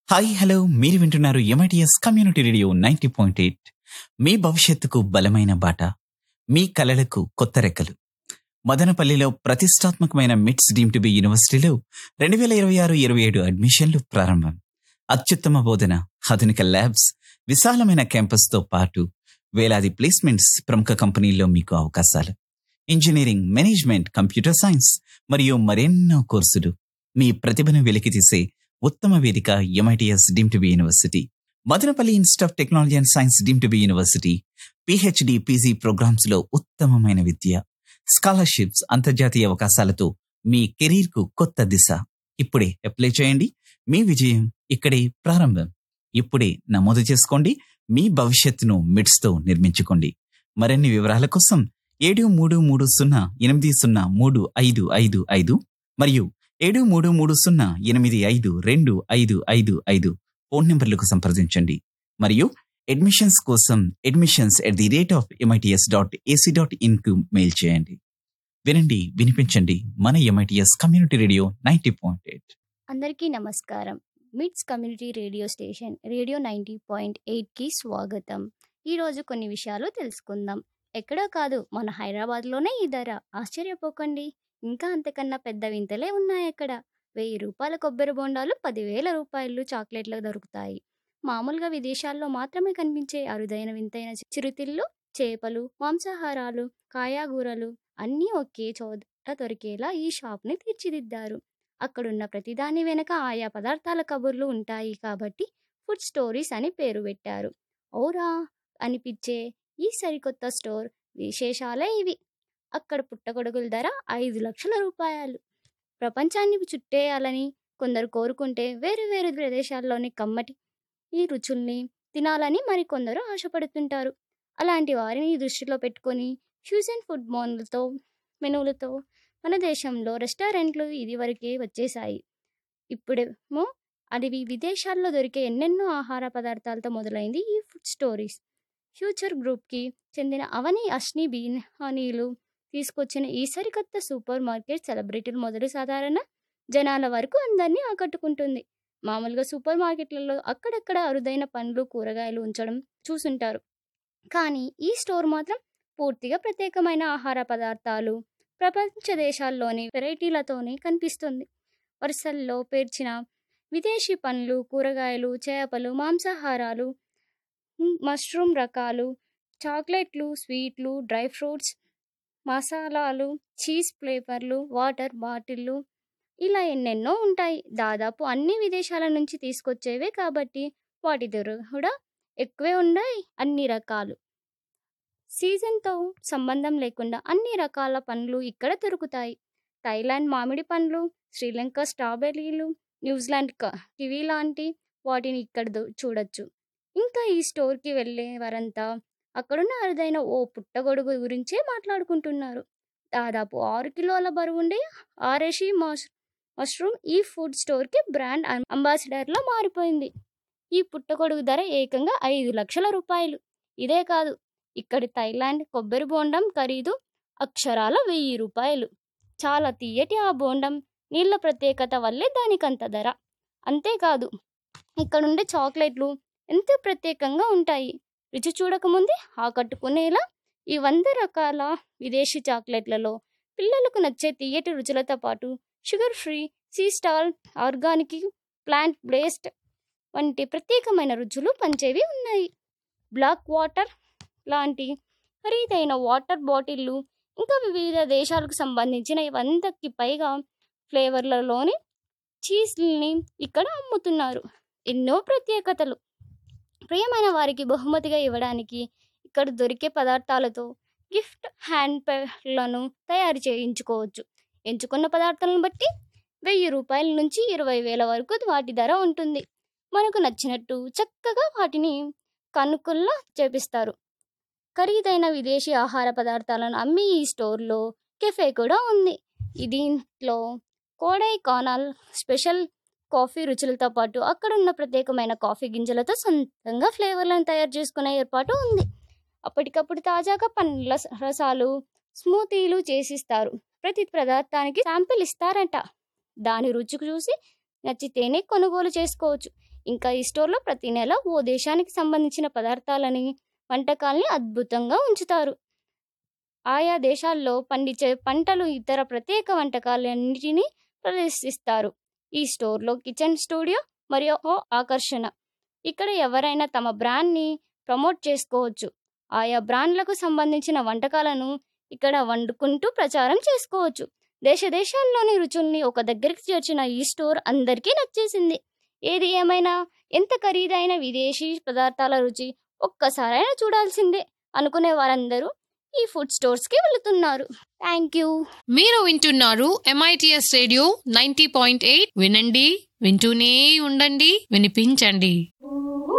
hi hello మీరు వింటున్నారు MITS community radio ninety point eight మీ భవిష్యత్తుకు బలమైన బాట మీ కలలకు కొత్త రెక్కలు మదనపల్లిలో ప్రతిష్టాత్మకమైన మిట్స్ డీమ్ టు బి యూనివర్సిటీలో రెండు వేల ఇరవై ఆరు ఇరవై ఏడు అడ్మిషన్లు ప్రారంభం అత్యుత్తమ బోధన ఆధునిక ల్యాబ్స్ విశాలమైన క్యాంపస్తో పాటు వేలాది ప్లేస్మెంట్స్ ప్రముఖ కంపెనీల్లో మీకు అవకాశాలు ఇంజనీరింగ్ మేనేజ్మెంట్ కంప్యూటర్ సైన్స్ మరియు మరెన్నో కోర్సులు మీ ప్రతిభను వెలికితీసే ఉత్తమ వేదిక MITS deemed to be university Madanapalle institute of technology and science deemed to be university PhD PG programmes లో ఉత్తమమైన విద్య స్కాలర్షిప్స్ అంతర్జాతీయ అవకాశాలతో మీ కెరీర్ కు కొత్త దిశ ఇప్పుడే అప్లై చేయండి మీ విజయం ఇక్కడే ప్రారంభం ఇప్పుడే నమోదు చేసుకోండి మీ భవిష్యత్తును మిడ్స్ తో నిర్మించుకోండి మరిన్ని వివరాల కోసం ఏడు మూడు మూడు సున్నా ఎనిమిది సున్నా మూడు ఐదు ఐదు ఐదు మరియు ఏడు మూడు మూడు సున్నా ఎనిమిది ఐదు రెండు ఐదు ఐదు ఐదు ఫోన్ నంబర్లకు సంప్రదించండి మరియు అడ్మిషన్స్ కోసం admissions at the rate of MITS dot AC dot in కు మెయిల్ చేయండి వినండి వినిపించండి మన MITS community radio ninety point eight అందరికీ నమస్కారం MITS community radio station radio ninety point ఎయిట్కి స్వాగతం ఈరోజు కొన్ని విషయాలు తెలుసుకుందాం ఎక్కడా కాదు మన హైదరాబాద్లోనే ఈ ధర ఆశ్చర్యపోకండి ఇంకా అంతకన్నా పెద్ద వింతలే ఉన్నాయి అక్కడ వెయ్యి రూపాయల కొబ్బరి బొండాలు పదివేల రూపాయలు చాక్లెట్లు దొరుకుతాయి మామూలుగా విదేశాల్లో మాత్రమే కనిపించే అరుదైన వింతైన చిరుతిళ్ళు చేపలు మాంసాహారాలు కాయాగూరలు అన్నీ ఒకే చోట దొరికేలా ఈ షాప్ని తీర్చిదిద్దారు అక్కడున్న ప్రతిదాని వెనక ఆయా పదార్థాల కబుర్లు ఉంటాయి కాబట్టి ఫుడ్ స్టోరీస్ అని పేరు పెట్టారు ఔరా అనిపించే ఈ సరికొత్త స్టోర్ విశేషాలే ఇవి అక్కడ పుట్టగొడుగుల ధర ఐదు లక్షల రూపాయలు ప్రపంచాన్ని చుట్టేయాలని కొందరు కోరుకుంటే వేరు వేరు ప్రదేశాల్లోని కమ్మటి ఈ రుచుల్ని తినాలని మరికొందరు ఆశపడుతుంటారు అలాంటి వారిని దృష్టిలో పెట్టుకొని ఫ్యూజన్ ఫుడ్ మోన్లతో మెనులతో మన దేశంలో రెస్టారెంట్లు ఇదివరకే వచ్చేసాయి ఇప్పుడేమో అడివి విదేశాల్లో దొరికే ఎన్నెన్నో ఆహార పదార్థాలతో మొదలైంది ఈ ఫుడ్ స్టోరీస్ ఫ్యూచర్ గ్రూప్కి చెందిన అవని అష్ని బీహానీలు తీసుకొచ్చిన ఈ సరికొత్త సూపర్ మార్కెట్ సెలబ్రిటీలు మొదలు సాధారణ జనాల వరకు అందరినీ ఆకట్టుకుంటుంది మామూలుగా సూపర్ మార్కెట్లలో అక్కడక్కడ అరుదైన పండ్లు కూరగాయలు ఉంచడం చూసుంటారు కానీ ఈ స్టోర్ మాత్రం పూర్తిగా ప్రత్యేకమైన ఆహార పదార్థాలు ప్రపంచ దేశాల్లోని వెరైటీలతోనే కనిపిస్తుంది వరుసల్లో పేర్చిన విదేశీ పండ్లు కూరగాయలు చేపలు మాంసాహారాలు మష్రూమ్ రకాలు చాక్లెట్లు స్వీట్లు డ్రై ఫ్రూట్స్ మసాలాలు చీజ్ ఫ్లేవర్లు వాటర్ బాటిళ్ళు ఇలా ఎన్నెన్నో ఉంటాయి దాదాపు అన్ని విదేశాల నుంచి తీసుకొచ్చేవే కాబట్టి వాటి ధర కూడా ఎక్కువే ఉన్నాయి అన్ని రకాలు సీజన్తో సంబంధం లేకుండా అన్ని రకాల పండ్లు ఇక్కడ దొరుకుతాయి థైలాండ్ మామిడి పండ్లు శ్రీలంక స్ట్రాబెర్రీలు న్యూజిలాండ్ కివీ లాంటి వాటిని ఇక్కడ చూడొచ్చు ఇంకా ఈ స్టోర్కి వెళ్ళే వారంతా అక్కడున్న అరుదైన ఓ పుట్టగొడుగు గురించే మాట్లాడుకుంటున్నారు దాదాపు ఆరు కిలోల బరువుండే ఆరేషి మష్ మష్రూమ్ ఈ ఫుడ్ స్టోర్కి బ్రాండ్ అంబాసిడర్లో మారిపోయింది ఈ పుట్టగొడుగు ధర ఏకంగా ఐదు లక్షల రూపాయలు ఇదే కాదు ఇక్కడి థైలాండ్ కొబ్బరి బోండం ఖరీదు అక్షరాల వెయ్యి రూపాయలు చాలా తీయటి ఆ బోండం నీళ్ళ ప్రత్యేకత వల్లే దానికంత ధర అంతేకాదు ఇక్కడుండే చాక్లెట్లు ఎంతో ప్రత్యేకంగా ఉంటాయి రుచి చూడకముందే ఆకట్టుకునేలా ఈ వంద రకాల విదేశీ చాక్లెట్లలో పిల్లలకు నచ్చే తీయటి రుచులతో పాటు షుగర్ ఫ్రీ సీ స్టాల్ ఆర్గానిక్ ప్లాంట్ బ్లేస్డ్ వంటి ప్రత్యేకమైన రుచులు పంచేవి ఉన్నాయి బ్లాక్ వాటర్ లాంటి ఖరీదైన వాటర్ బాటిళ్ళు ఇంకా వివిధ దేశాలకు సంబంధించిన వందకి పైగా ఫ్లేవర్లలోని చీజ్ని ఇక్కడ అమ్ముతున్నారు ఎన్నో ప్రత్యేకతలు ప్రియమైన వారికి బహుమతిగా ఇవ్వడానికి ఇక్కడ దొరికే పదార్థాలతో గిఫ్ట్ హ్యాండ్ పేలను తయారు చేయించుకోవచ్చు ఎంచుకున్న పదార్థాలను బట్టి వెయ్యి రూపాయల నుంచి ఇరవై వేల వరకు వాటి ధర ఉంటుంది మనకు నచ్చినట్టు చక్కగా వాటిని కనుక్కుల్లా చేపిస్తారు ఖరీదైన విదేశీ ఆహార పదార్థాలను అమ్మి ఈ స్టోర్లో కెఫే కూడా ఉంది దీంట్లో కోడై కానాల్ స్పెషల్ కాఫీ రుచులతో పాటు అక్కడున్న ప్రత్యేకమైన కాఫీ గింజలతో సొంతంగా ఫ్లేవర్లను తయారు చేసుకునే ఏర్పాటు ఉంది అప్పటికప్పుడు తాజాగా పండ్ల రసాలు స్మూతీలు చేసిస్తారు ప్రతి పదార్థానికి శాంపిల్ ఇస్తారట దాని రుచి చూసి నచ్చితేనే కొనుగోలు చేసుకోవచ్చు ఇంకా ఈ స్టోర్లో ప్రతి నెల ఓ దేశానికి సంబంధించిన పదార్థాలని వంటకాల్ని అద్భుతంగా ఉంచుతారు ఆయా దేశాల్లో పండించే పంటలు ఇతర ప్రత్యేక వంటకాలన్నిటినీ ప్రదర్శిస్తారు ఈ స్టోర్లో కిచెన్ స్టూడియో మరియు ఓ ఆకర్షణ ఇక్కడ ఎవరైనా తమ బ్రాండ్ని ప్రమోట్ చేసుకోవచ్చు ఆయా బ్రాండ్లకు సంబంధించిన వంటకాలను ఇక్కడ వండుకుంటూ ప్రచారం చేసుకోవచ్చు దేశ దేశాల్లోని రుచుల్ని ఒక దగ్గరికి చేర్చిన ఈ స్టోర్ అందరికీ నచ్చేసింది ఏది ఏమైనా ఎంత ఖరీదైన విదేశీ పదార్థాల రుచి ఒక్కసారైనా చూడాల్సిందే అనుకునే వారందరూ ఈ ఫుడ్ స్టోర్స్కి వెళుతున్నారు థ్యాంక్ యూ మీరు వింటున్నారు MITS radio ninety point eight వినండి వింటూనే ఉండండి వినిపించండి